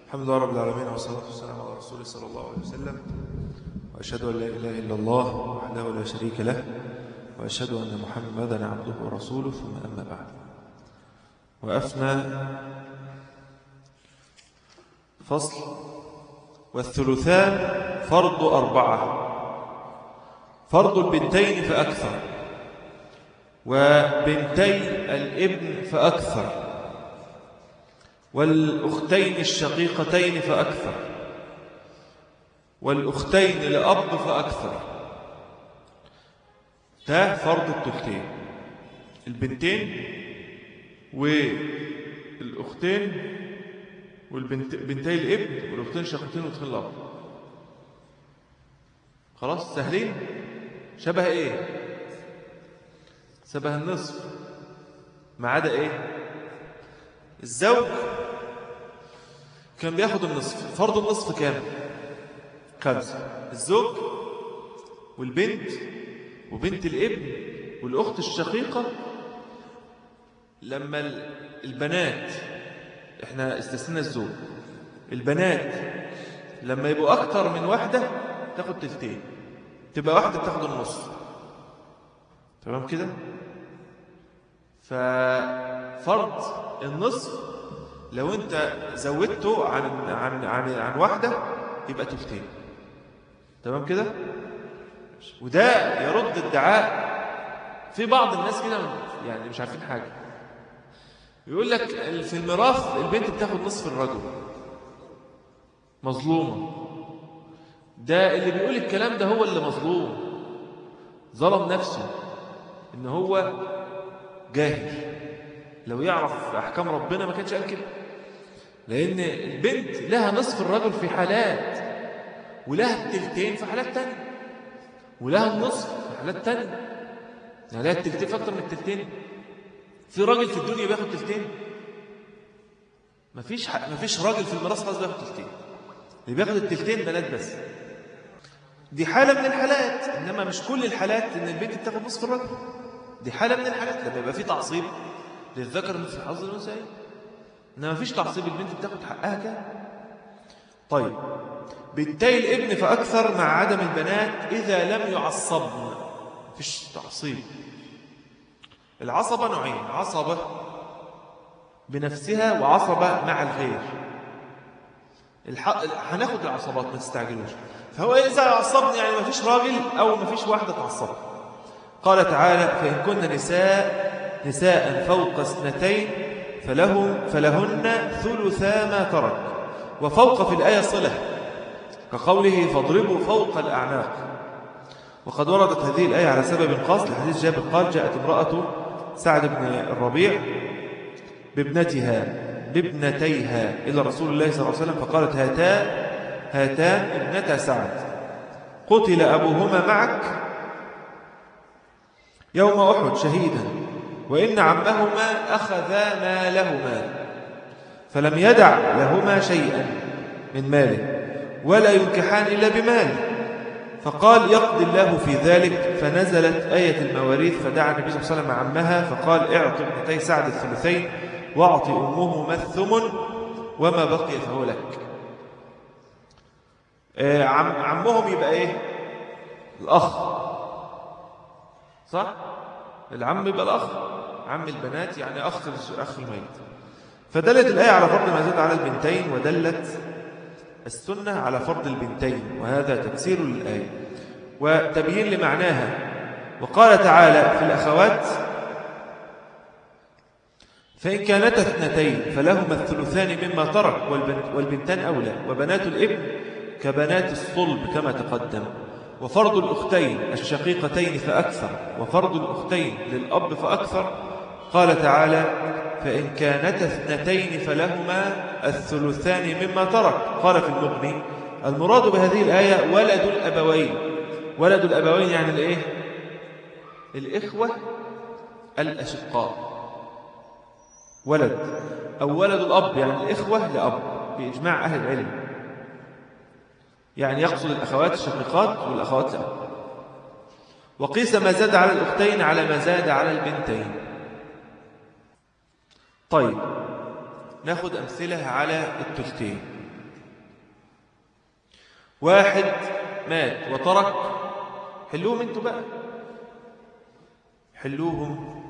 الحمد لله رب العالمين والصلاة والسلام على رسوله صلى الله عليه وسلم وأشهد أن لا إله إلا الله وحده لا شريك له وأشهد أن محمدا عبده ورسوله ثم أما بعد وأفنى فصل والثلثان فرض أربعة فرض البنتين فأكثر وبنتي الابن فأكثر والأختين الشقيقتين فأكثر والأختين لأب فأكثر ده فرض التلتين البنتين والأختين والبنتي الابن والأختين الشقيقتين والأختين الأب خلاص سهلين شبه ايه شبه النصف ما عدا ايه الزوج كان بياخد النصف فرض النصف كام خمسة الزوج والبنت وبنت الابن والأخت الشقيقة لما البنات احنا استثنى الزوج البنات لما يبقوا أكتر من واحدة تاخد تلتين تبقى واحدة تاخد النص تمام كده ففرض النصف لو انت زودته عن عن عن عن واحده يبقى تلتين تمام كده وده يرد ادعاء في بعض الناس كده يعني مش عارفين حاجه يقول لك في الميراث البنت بتاخد نصف الرجل مظلومه ده اللي بيقول الكلام ده هو اللي مظلوم ظلم نفسه ان هو جاهل لو يعرف أحكام ربنا ما كانش قال كده لأن البنت لها نصف الرجل في حالات ولها التلتين في حالات تانية ولها النصف في حالات تانية يعني لها التلتين في أكتر من التلتين في راجل في الدنيا بياخد تلتين مفيش ح... مفيش راجل في الميراث خالص بياخد تلتين اللي بياخد التلتين بنات بس دي حالة من الحالات إنما مش كل الحالات إن البنت بتاخد نصف الرجل دي حالة من الحالات لما يبقى في تعصيب للذكر مثل حظ الأنثيين إنما مفيش تعصيب البنت بتاخد حقها كده طيب بنتي الابن فأكثر مع عدم البنات إذا لم يعصبن مفيش تعصيب العصبة نوعين عصبة بنفسها وعصبة مع الغير الح... هناخد العصبات ما تستعجلوش فهو إذا عصبني يعني ما فيش راجل أو ما فيش واحدة تعصب قال تعالى فإن كن نساء نساء فوق اثنتين فلهم فلهن ثلثا ما ترك وفوق في الآية صلة كقوله فاضربوا فوق الأعناق وقد وردت هذه الآية على سبب خاص لحديث جابر قال جاءت امرأة سعد بن الربيع بابنتها بابنتيها إلى رسول الله صلى الله عليه وسلم فقالت هاتان هاتان ابنتا سعد قتل أبوهما معك يوم أحد شهيدا وإن عمهما أخذا مالهما فلم يدع لهما شيئا من ماله ولا ينكحان إلا بماله فقال يقضي الله في ذلك فنزلت آية المواريث فدعا النبي صلى الله عليه وسلم عمها فقال اعط ابنتي سعد الثلثين واعط أمهما الثمن وما بقي فهو لك آه عم عمهم يبقى ايه الأخ صح العم يبقى الأخ عم البنات يعني أخ أخ الميت فدلت الآية على فرض ما زاد على البنتين ودلت السنة على فرض البنتين وهذا تفسير للآية وتبيين لمعناها وقال تعالى في الأخوات فإن كانتا اثنتين فلهما الثلثان مما ترك والبنتان أولى وبنات الابن كبنات الصلب كما تقدم وفرض الأختين الشقيقتين فأكثر وفرض الأختين للأب فأكثر قال تعالى فإن كانتا اثنتين فلهما الثلثان مما ترك قال في المغني المراد بهذه الآية ولد الأبوين ولد الأبوين يعني الإيه؟ الإخوة الأشقاء ولد أو ولد الأب يعني الإخوة لأب بإجماع أهل العلم يعني يقصد الأخوات الشقيقات والأخوات لأب وقيس ما زاد على الأختين على ما زاد على البنتين طيب ناخد أمثلة على التلتين واحد مات وترك حلوهم انتوا بقى حلوهم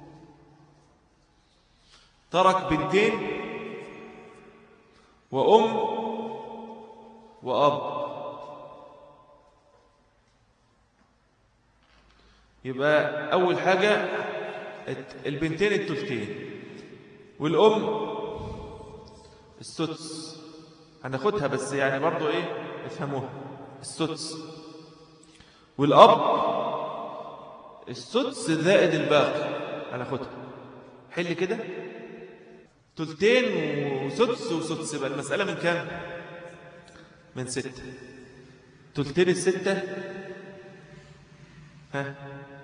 ترك بنتين وأم وأب يبقى أول حاجة البنتين التلتين والأم السدس هناخدها بس يعني برضو إيه افهموها السدس والأب السدس زائد الباقي هناخدها حل كده تلتين وسدس وسدس يبقى المسألة من كام من ستة تلتين الستة ها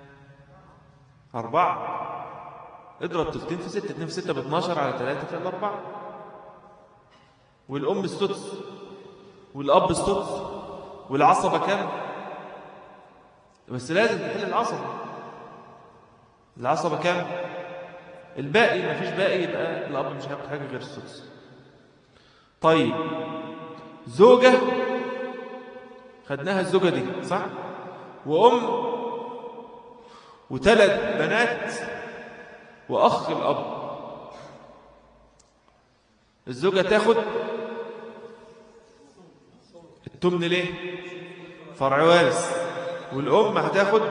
أربعة اضرب تلتين في ستة اتنين في ستة باتناشر على ثلاثة في الأربعة والأم السدس والأب السدس والعصبة كام بس لازم تحل العصبة العصبة كام الباقي ما فيش باقي يبقى الأب مش هياخد حاجة غير السدس طيب زوجة خدناها الزوجة دي صح وأم وثلاث بنات وأخ الأب الزوجة تاخد التمن ليه فرع وارث والأم هتاخد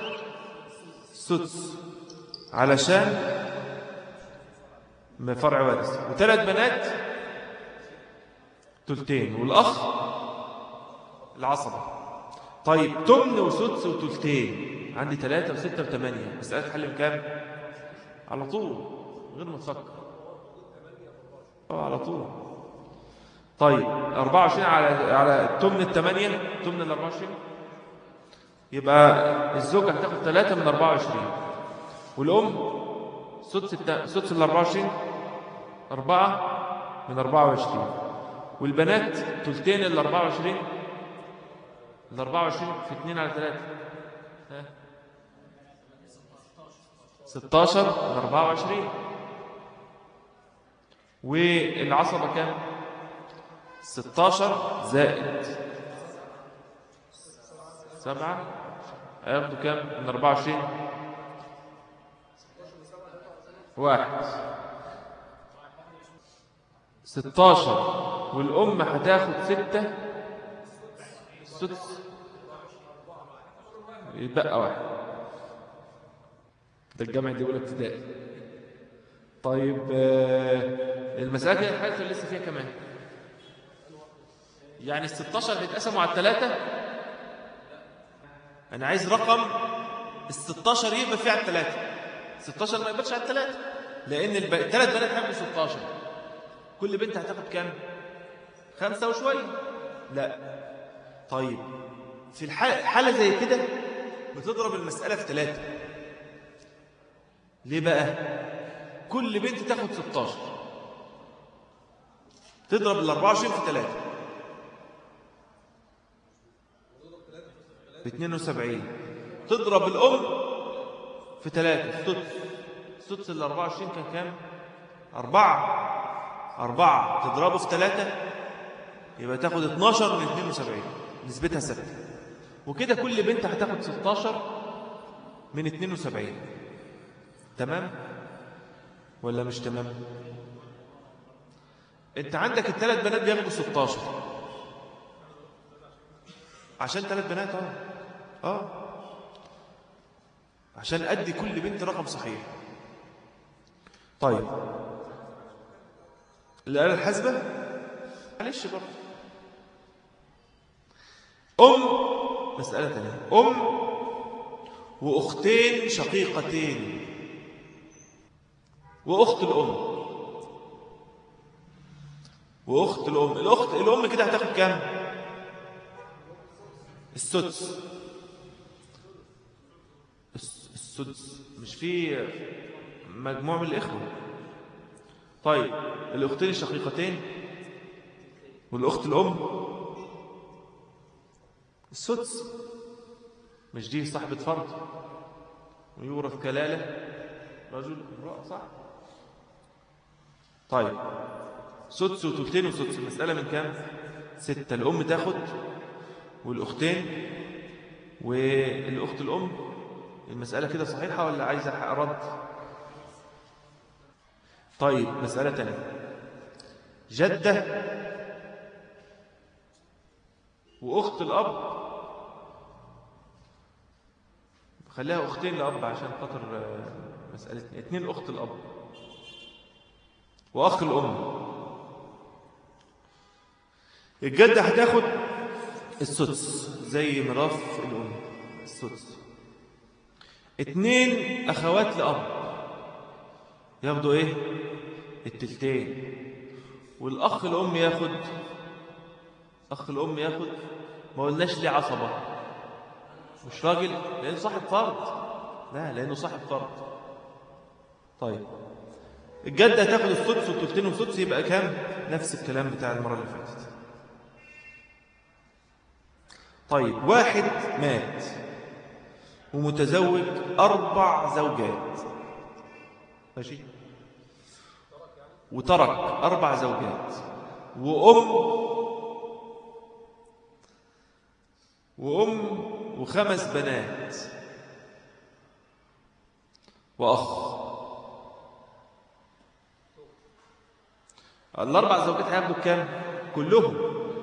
سدس علشان فرع وارث وثلاث بنات تلتين والأخ العصبة طيب تمن وسدس وتلتين عندي ثلاثة وستة وثمانية مسألة حل بكام على طول غير ما تفكر اه على طول طيب 24 على على تمن الثمانية تمن ال 24 يبقى الزوجة هتاخد ثلاثة من 24 والأم سدس الت... سدس ال 24 أربعة من 24 والبنات ثلثين ال 24 ال 24 في 2 على 3 ها 16 من 24 والعصبة كام 16 زائد 7 هياخدوا كام من 24 واحد 16 والأم هتاخد 6 سدس يبقى واحد ده الجامع دي اولى ابتدائي طيب المسألة كده الحاجة لسه فيها كمان يعني ال 16 هيتقسموا على الثلاثة أنا عايز رقم ال 16 يبقى فيه على الثلاثة 16 ما يبقاش على الثلاثة لأن الثلاث بنات هيبقوا 16 كل بنت هتاخد كام؟ خمسة وشوية لا طيب في الحالة زي كده بتضرب المسألة في ثلاثة ليه بقى كل بنت تاخد 16 تضرب ال 24 في 3 ب 72 تضرب الأم في 3 السدس السدس ال 24 كان كام 4 4 تضربه في 3 يبقى تاخد 12 من 72 نسبتها ثابته وكده كل بنت هتاخد 16 من 72 تمام ولا مش تمام انت عندك الثلاث بنات بياخدوا 16 عشان ثلاث بنات اه اه عشان ادي كل بنت رقم صحيح طيب الآلة الحاسبة معلش برضه أم مسألة تانية أم وأختين شقيقتين وأخت الأم وأخت الأم الأخت الأم كده هتاخد كام السدس السدس مش في مجموع من الإخوة طيب الأختين الشقيقتين والأخت الأم السدس مش دي صاحبة فرض ويورث كلالة رجل امرأة صح طيب سدس وتلتين وسدس المسألة من كام ستة الأم تاخد والأختين والأخت الأم المسألة كده صحيحة ولا عايزة رد طيب مسألة تانية جدة وأخت الأب خليها أختين لأب عشان خاطر مسألة اتنين أخت الأب وأخ الأم الجدة هتاخد السدس زي ميراث الأم السدس اتنين أخوات لأب ياخدوا إيه التلتين والأخ الأم ياخد أخ الأم ياخد ما قلناش ليه عصبة مش راجل لأنه صاحب فرض لا لأنه صاحب فرض طيب الجدة هتاخد السدس والتلتين والسدس يبقى كام نفس الكلام بتاع المرة اللي فاتت طيب واحد مات ومتزوج أربع زوجات ماشي وترك أربع زوجات وأم وأم وخمس بنات وأخ الأربع زوجات هياخدوا كام؟ كلهم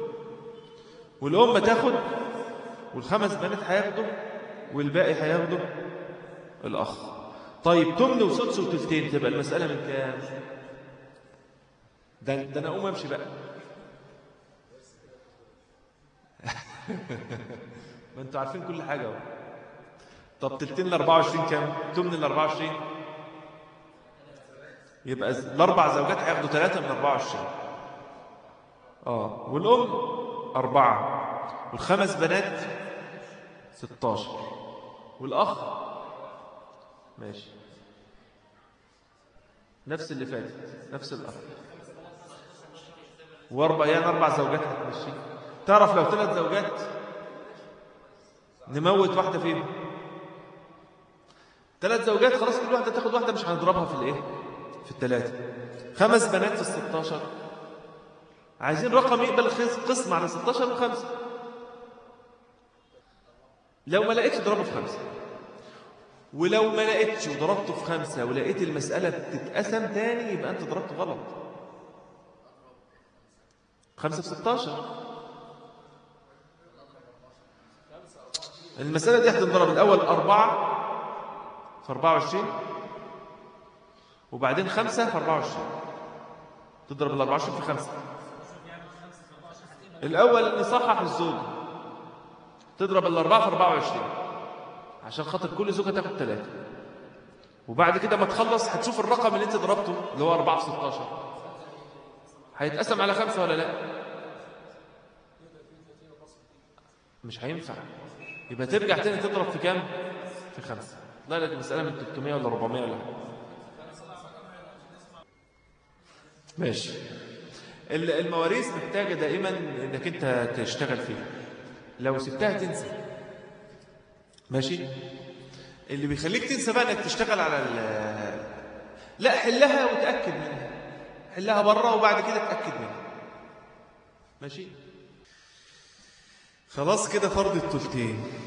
والأم تاخد والخمس بنات هياخدوا والباقي هياخدوا الأخ طيب تمن وسدس وتلتين تبقى المسألة من كام؟ ده, ده أنا أقوم أمشي بقى ما أنتوا عارفين كل حاجة اهو طب تلتين ال 24 كام؟ تمن ال 24 يبقى الأربع زوجات هياخدوا ثلاثة من 24 آه والأم أربعة والخمس بنات 16 والأخ ماشي نفس اللي فاتت نفس الأخ واربع يعني اربع زوجات هتمشي تعرف لو ثلاث زوجات نموت واحده فيهم ثلاث زوجات خلاص كل واحده تاخد واحده مش هنضربها في الايه في الثلاثه خمس بنات في ال 16 عايزين رقم يقبل قسم على 16 وخمسه لو ما لقيتش ضربه في خمسه ولو ما لقيتش وضربته في خمسه ولقيت المساله بتتقسم تاني يبقى انت ضربت غلط خمسة في ستاشر المسألة دي هتنضرب الأول أربعة في أربعة وعشرين وبعدين خمسة في أربعة وعشرين تضرب الأربعة وعشرين في خمسة الأول نصحح الزوج تضرب الأربعة في أربعة وعشرين عشان خاطر كل زوجة تاخد ثلاثة وبعد كده ما تخلص هتشوف الرقم اللي انت ضربته اللي هو أربعة في ستاشر هيتقسم على خمسة ولا لا مش هينفع يبقى ترجع تاني تضرب في كام في خمسة لا لا دي مسألة من 300 ولا 400 ولا حاجة ماشي المواريث محتاجة دائما انك انت تشتغل فيها لو سبتها تنسى ماشي اللي بيخليك تنسى بقى انك تشتغل على لا حلها وتأكد منها حلها بره وبعد كده تأكد منها ماشي خلاص كده فرض التلتين